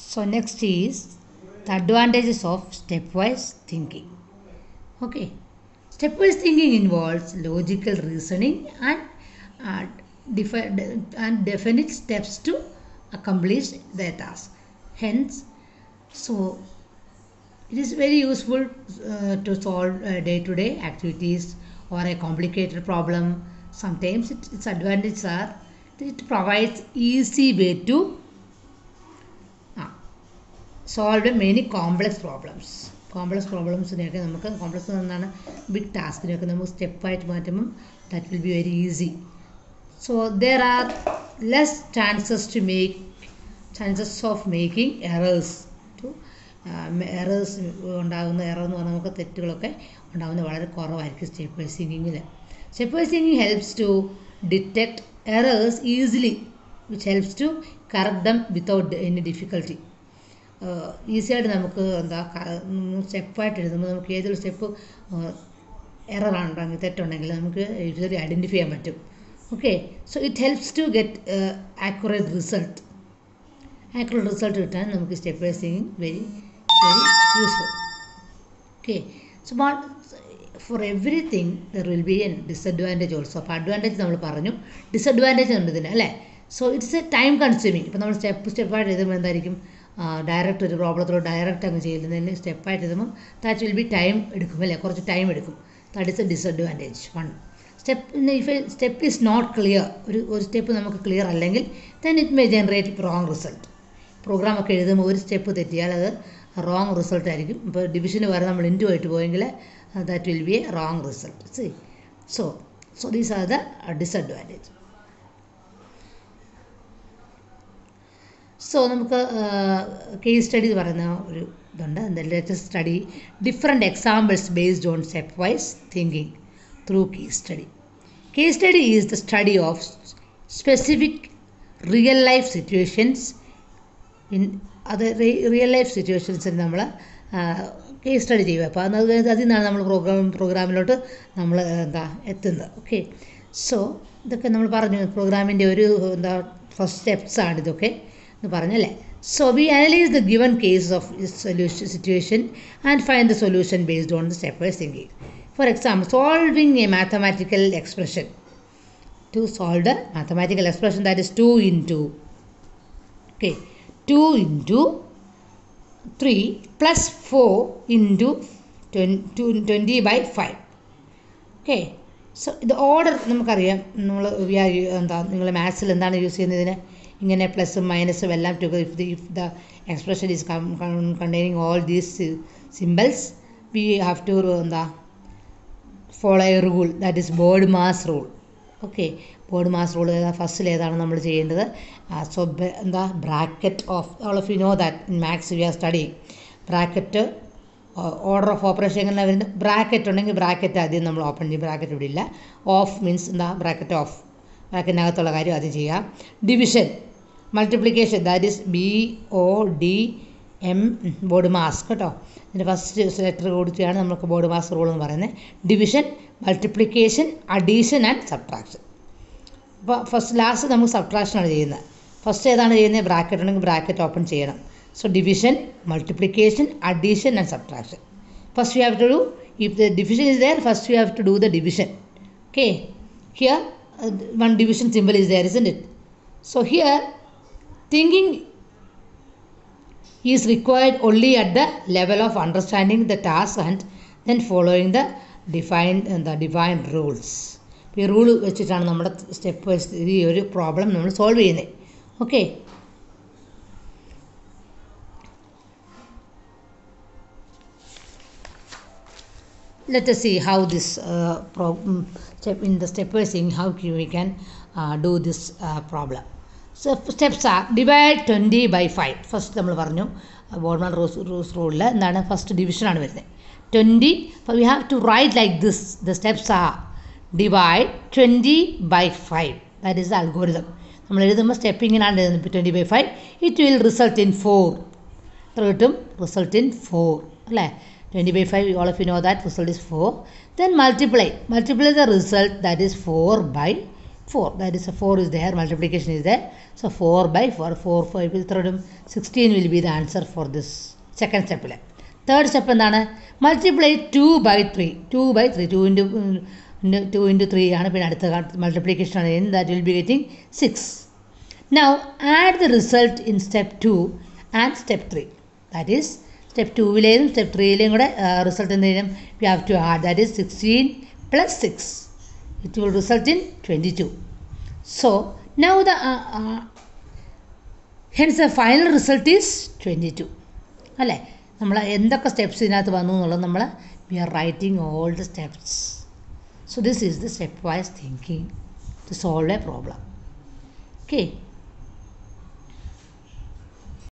So next is the advantages of stepwise thinking. Okay, stepwise thinking involves logical reasoning and uh, defi- and definite steps to accomplish their task. Hence, so it is very useful uh, to solve uh, day-to-day activities or a complicated problem. Sometimes it, its advantages are that it provides easy way to solve many complex problems complex പ്രോബ്ലംസിനെയൊക്കെ നമുക്ക് complex എന്നാണ് big ടാസ്കിനെയൊക്കെ നമുക്ക് സ്റ്റെപ്പായിട്ട് മാറ്റുമ്പം that will be very easy so there are less chances to make chances of making errors to errors ഉണ്ടാകുന്ന error എന്ന് പറഞ്ഞാൽ നമുക്ക് തെറ്റുകളൊക്കെ ഉണ്ടാകുന്നത് വളരെ കുറവായിരിക്കും സ്റ്റെപ്പ് വൈസ് സിംഗിങ്ങിൽ step wise thinking helps to detect errors easily which helps to correct them without any difficulty ഈസിയായിട്ട് നമുക്ക് എന്താ സ്റ്റെപ്പായിട്ട് എഴുതുമ്പോൾ നമുക്ക് ഏതൊരു സ്റ്റെപ്പ് എററാണെങ്കിൽ തെറ്റുണ്ടെങ്കിൽ നമുക്ക് ഈസിലി ഐഡൻറ്റിഫൈ ചെയ്യാൻ പറ്റും okay so it helps to get accurate result accurate result കിട്ടാൻ നമുക്ക് step by thinking very very useful okay so but for everything there will be an disadvantage also അപ്പോൾ അഡ്വാൻറ്റേജ് നമ്മൾ പറഞ്ഞു disadvantage ഉണ്ട് ഇതിന് അല്ലേ so it's a time consuming ഇപ്പോൾ നമ്മൾ സ്റ്റെപ്പ് സ്റ്റെപ്പായിട്ട് എഴുതുമ്പോൾ എന്തായിരിക്കും ഡയറക്റ്റ് ഒരു പ്രോബ്ലത്തോട് ഡയറക്റ്റ് അങ്ങ് ചെയ്യുന്നതിന് സ്റ്റെപ്പായിട്ട് എഴുതുമ്പോൾ ദാറ്റ് വിൽ ബി ടൈം എടുക്കും അല്ലേ കുറച്ച് ടൈം എടുക്കും that is a disadvantage one step if step is not clear ഒരു ഒരു സ്റ്റെപ്പ് നമുക്ക് ക്ലിയർ അല്ലെങ്കിൽ then it may generate wrong result പ്രോഗ്രാമൊക്കെ എഴുതുമ്പോൾ ഒരു സ്റ്റെപ്പ് തെറ്റിയാൽ അത് റോങ് റിസൾട്ട് ആയിരിക്കും ഇപ്പോൾ ഡിവിഷന് വരെ നമ്മൾ ഇൻറ്റു ആയിട്ട് പോയെങ്കിൽ that will be a wrong result see so so these are the disadvantage so നമുക്ക് കേസ് സ്റ്റഡി എന്ന് പറയുന്ന ഒരു ഇതുണ്ട് എന്താ latest study different examples based on step wise thinking through case study case study is the study of specific real life situations in അത് real life സിറ്റുവേഷൻസിൽ നമ്മൾ case study ചെയ്യുക അപ്പോൾ അത് അതിൽ നിന്നാണ് നമ്മൾ പ്രോഗ്രാം പ്രോഗ്രാമിലോട്ട് നമ്മൾ എന്താ എത്തുന്നത് ഓക്കെ സോ ഇതൊക്കെ നമ്മൾ പറഞ്ഞു പ്രോഗ്രാമിൻ്റെ ഒരു എന്താ ഫസ്റ്റ് സ്റ്റെപ്സ് ആണ് ഇതൊക്കെ എന്ന് പറഞ്ഞല്ലേ so we analyse the given case of solution situation and find the solution based on the step wise thinking for example solving a mathematical expression to solve the mathematical expression that is two in two okay two into three plus four into twenty by five okay so ഇത് order നമുക്കറിയാം നമ്മൾ എന്താ നിങ്ങൾ മാത്സിൽ എന്താണ് use ചെയ്യുന്നതിന് ഇങ്ങനെ പ്ലസും മൈനസും എല്ലാം together if the if the expression is containing all these symbols we have to എന്താ follow a rule that is BODMAS rule okay BODMAS rule ഏതാ ഫസ്റ്റിൽ ഏതാണ് നമ്മൾ ചെയ്യേണ്ടത് സോ എന്താ bracket of all of you know that in maths we are study bracket order of operation എങ്ങനെ വരുന്നത് bracket ഉണ്ടെങ്കിൽ ബ്രാക്കറ്റ് ആദ്യം നമ്മൾ ഓപ്പൺ ചെയ്യും ബ്രാക്കറ്റ് ഇവിടെ ഇല്ല ഓഫ് മീൻസ് എന്താ ബ്രാക്കറ്റ് ഓഫ് ബ്രാക്കറ്റിനകത്തുള്ള കാര്യം ആദ്യം ചെയ്യാം division multiplication that is B O D M BODMAS കേട്ടോ ഇതിൻ്റെ ഫസ്റ്റ് ലെറ്റർ കൊടുത്തിയാണ് നമുക്ക് ബോർഡ് മാസ് റൂൾ എന്ന് പറയുന്നത് division multiplication addition and subtraction അപ്പോൾ ഫസ്റ്റ് ലാസ്റ്റ് നമുക്ക് സബ്ട്രാക്ഷനാണ് ചെയ്യുന്നത് ഫസ്റ്റ് ഏതാണ് ചെയ്യുന്നത് ബ്രാക്കറ്റ് ഉണ്ടെങ്കിൽ ബ്രാക്കറ്റ് ഓപ്പൺ ചെയ്യണം so division multiplication addition and subtraction first you have to do if the division is there first you have to do the division okay here one division symbol is there isn't it so here thinking is required only at the level of understanding the task and then following the defined uh, the defined rules ഈ rule വെച്ചിട്ടാണ് നമ്മുടെ step wise ഈ ഒരു problem നമ്മൾ solve ചെയ്യുന്നത് okay let us see how this uh, problem step in the step by seeing how we can uh, do this uh, problem so steps are divide 20 by 5 first നമ്മൾ പറഞ്ഞു Boardman റൂസ് റൂസ് റൂളിൽ എന്താണ് first ഡിവിഷനാണ് വരുന്നത് twenty അപ്പോൾ we have to write like this the steps are divide twenty by five that is algorithm നമ്മൾ എഴുതുമ്പോൾ step ഇങ്ങനെയാണ് എഴുതുന്നത് twenty by five it will result in four എത്ര കിട്ടും റിസൾട്ട് ഇൻ ഫോർ അല്ലേ 20 by 5 all of you know that result is 4 then multiply multiply the result that is 4 by four that is four is there multiplication is there so four by four four five ഇത്ര വരും sixteen will be the answer for this second സ്റ്റെപ്പിൽ third step എന്താണ് multiply two by three two by three two into two into three ആണ് പിന്നെ അടുത്ത multiplication ആണ് in that will be getting six now add the result in step two and step three that is step ടൂവിലെയും step ത്രീയിലെയും കൂടെ result എന്ത് ചെയ്യണം we have to add that is sixteen plus six it will result in twenty two so now the hence the final result is twenty two അല്ലേ നമ്മൾ എന്തൊക്കെ steps ഇതിനകത്ത് വന്നു എന്നുള്ളത് നമ്മൾ we are writing all the steps so this is the step wise thinking to solve a problem okay